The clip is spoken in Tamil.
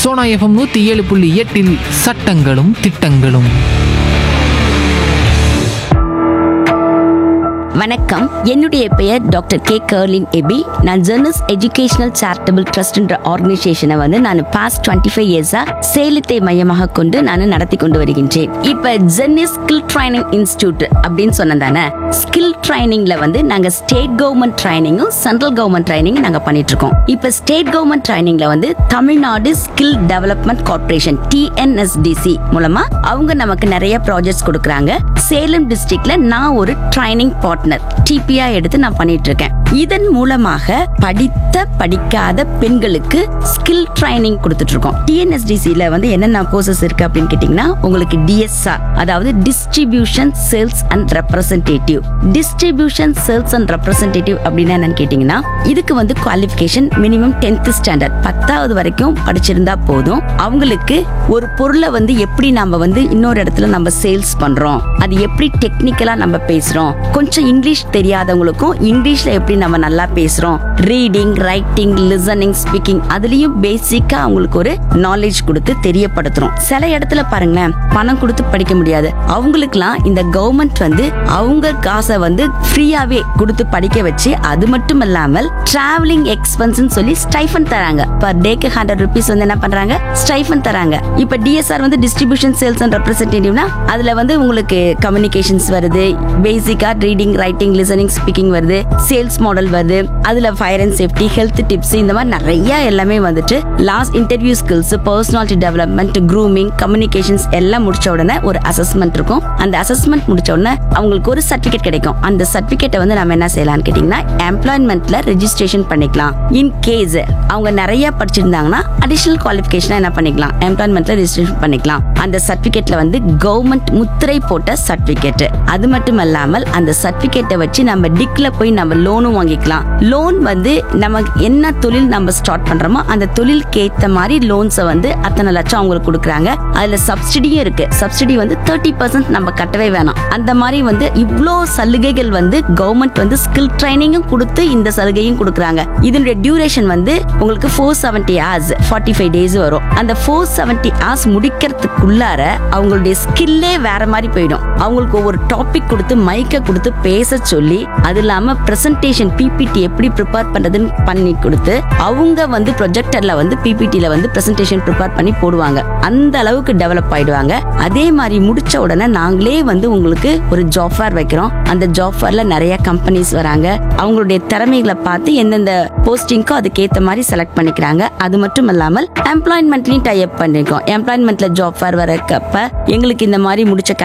சோனா எஃப்எம் நூற்றி ஏழு புள்ளி எட்டில் சட்டங்களும் திட்டங்களும் வணக்கம் என்னுடைய பெயர் டாக்டர் கே கர்லின் எபி நான் ஜெர்னஸ் எஜுகேஷனல் சேரிட்டபிள் ட்ரஸ்ட்ன்ற ஆர்கனைசேஷனை வந்து நான் பாஸ்ட் டுவெண்ட்டி ஃபைவ் இயர்ஸா சேலத்தை மையமாக கொண்டு நான் நடத்தி கொண்டு வருகின்றேன் இப்ப ஜெர்னஸ் ஸ்கில் ட்ரைனிங் இன்ஸ்டியூட் அப்படின்னு சொன்னதானே ஸ்கில் ட்ரைனிங்ல வந்து நாங்க ஸ்டேட் கவர்மெண்ட் ட்ரைனிங்கும் சென்ட்ரல் கவர்மெண்ட் ட்ரைனிங் நாங்க பண்ணிட்டு இருக்கோம் இப்ப ஸ்டேட் கவர்மெண்ட் ட்ரைனிங்ல வந்து Tamil Nadu skill development corporation T N S D C மூலமா அவங்க நமக்கு நிறைய ப்ராஜெக்ட்ஸ் கொடுக்குறாங்க சேலம் டிஸ்ட்ரிக்ட்ல நான் ஒரு ட்ரைனிங் பார்ட்னர் டிபியா எடுத்து நான் பண்ணிட்டு இருக்கேன் இதன் மூலமாக படித்த படிக்காத பெண்களுக்கு ஸ்கில் ட்ரைனிங் கொடுத்துட்டு இருக்கோம் டிஎன்எஸ்டிசில வந்து என்னென்ன கோர்சஸ் இருக்கு அப்படின்னு கேட்டீங்கன்னா உங்களுக்கு டிஎஸ்ஆர் அதாவது distribution sales and representative distribution sales and representative அப்படின்னா என்னன்னு கேட்டீங்கன்னா இதுக்கு வந்து குவாலிஃபிகேஷன் மினிமம் டென்த் ஸ்டாண்டர்ட் பத்தாவது வரைக்கும் படிச்சிருந்தா போதும் அவங்களுக்கு ஒரு பொருளை வந்து எப்படி நம்ம வந்து இன்னொரு இடத்துல நம்ம சேல்ஸ் பண்றோம் அது எப்படி டெக்னிக்கலா நம்ம பேசுறோம் கொஞ்சம் இங்கிலீஷ் தெரியாதவங்களுக்கும் இங்கிலீஷ்ல எப்படி நம்ம நல்லா பேசுறோம் ரீடிங் ரைட்டிங் லிசனிங் ஸ்பீக்கிங் அதுலயும் பேசிக்கா அவங்களுக்கு ஒரு நாலேஜ் கொடுத்து தெரியப்படுத்துறோம் சில இடத்துல பாருங்களேன் பணம் கொடுத்து படிக்க முடியாது அவங்களுக்குலாம் இந்த கவர்மெண்ட் வந்து அவங்க காசை வந்து ஃப்ரீயாவே கொடுத்து படிக்க வச்சு அது மட்டும் இல்லாமல் டிராவலிங் எக்ஸ்பென்ஸ் சொல்லி ஸ்டைஃபன் தராங்க பர் டேக்கு ஹண்ட்ரட் ருபீஸ் வந்து என்ன பண்றாங்க ஸ்டைஃபன் தராங்க இப்ப டிஎஸ்ஆர் வந்து டிஸ்ட்ரிபியூஷன் சேல்ஸ் அண்ட் ரெப்ரசன்டேட்டிவ்னா அதுல வந்து உங்களுக்கு கம்யூனிகேஷன்ஸ் வருது பேசிக்கா ரீடிங் ரைட்டிங் லிசனிங் ஸ்பீக்கிங் வருது சேல்ஸ் மாடல் வருது அதுல fire and safety health tips இந்த மாதிரி நிறைய எல்லாமே வந்துட்டு last interview skills personality development grooming communications எல்லாம் முடிச்ச உடனே ஒரு அசஸ்மெண்ட் இருக்கும் அந்த அசஸ்மெண்ட் முடிச்ச உடனே அவங்களுக்கு ஒரு சர்டிபிகேட் கிடைக்கும் அந்த சர்டிபிகேட்டை வந்து நம்ம என்ன செய்யலாம்னு கேட்டீங்கன்னா எம்ப்ளாய்மெண்ட்ல ரெஜிஸ்ட்ரேஷன் பண்ணிக்கலாம் இன் கேஸ் அவங்க நிறைய படிச்சிருந்தாங்கன்னா அடிஷனல் குவாலிஃபிகேஷன் என்ன பண்ணிக்கலாம் எம்ப்ளாய்மெண்ட்ல ரெஜிஸ்ட்ரேஷன் பண்ணிக்கலாம் அந்த சர்டிபிகேட்ல வந்து கவர்மெண்ட் முத்திரை போட்ட சர்டிபிகேட் அது மட்டும் இல்லாமல் அந்த சர்டிபிகேட்டை வச்சு நம்ம டிக்ல போய் நம்ம லோனும் வாங்கிக்கலாம் லோன் வந்து நமக்கு என்ன தொழில் நம்ம ஸ்டார்ட் பண்றோமோ அந்த தொழிலுக்கு ஏத்த மாதிரி லோன்ஸை வந்து அத்தனை லட்சம் அவங்களுக்கு கொடுக்குறாங்க அதுல சப்சிடியும் இருக்கு சப்சிடி வந்து தேர்ட்டி பர்சன்ட் நம்ம கட்டவே வேணாம் அந்த மாதிரி வந்து இவ்வளோ சலுகைகள் வந்து கவர்மெண்ட் வந்து ஸ்கில் ட்ரைனிங்கும் கொடுத்து இந்த சலுகையும் கொடுக்குறாங்க இதனுடைய டியூரேஷன் வந்து உங்களுக்கு four seventy hours forty five days வரும் அந்த ஃபோர் செவன்டி ஹவர்ஸ் முடிக்கிறதுக்குள்ளார அவங்களுடைய ஸ்கில்லே வேற மாதிரி போயிடும் அவங்களுக்கு ஒவ்வொரு டாபிக் கொடுத்து மைக்கை கொடுத்து பேச சொல்லி அது இல்லாம பிரசன்டேஷன் பிபிடி எப்படி ப்ரிப்பேர் பண்றதுன்னு பண்ணி கொடுத்து அவங்க வந்து ப்ரொஜெக்டர்ல வந்து பிபிடில வந்து பிரசன்டேஷன் ப்ரிப்பேர் பண்ணி போடுவாங்க அந்த அளவுக்கு டெவலப் ஆயிடுவாங்க அதே மாதிரி முடிச்ச உடனே நாங்களே வந்து உங்களுக்கு ஒரு ஜாப் ஃபேர் வைக்கிறோம் அந்த ஜாப் ஃபேர்ல நிறைய கம்பெனிஸ் வராங்க அவங்களுடைய திறமைகளை பார்த்து எந்தெந்த போஸ்டிங்க்கோ அதுக்கேற்ற மாதிரி செலக்ட் பண்ணிக்கிறாங்க அது மட்டும் இல்லாமல் எம்ப்ளாய்மெண்ட்லயும் டை அப் பண்ணிருக்கோம் எம்ப்ளாய்மெண்ட்ல ஜாப் ஃபேர் வரக்கப்ப எங்களுக்கு இந்த மாதிரி முடிச்ச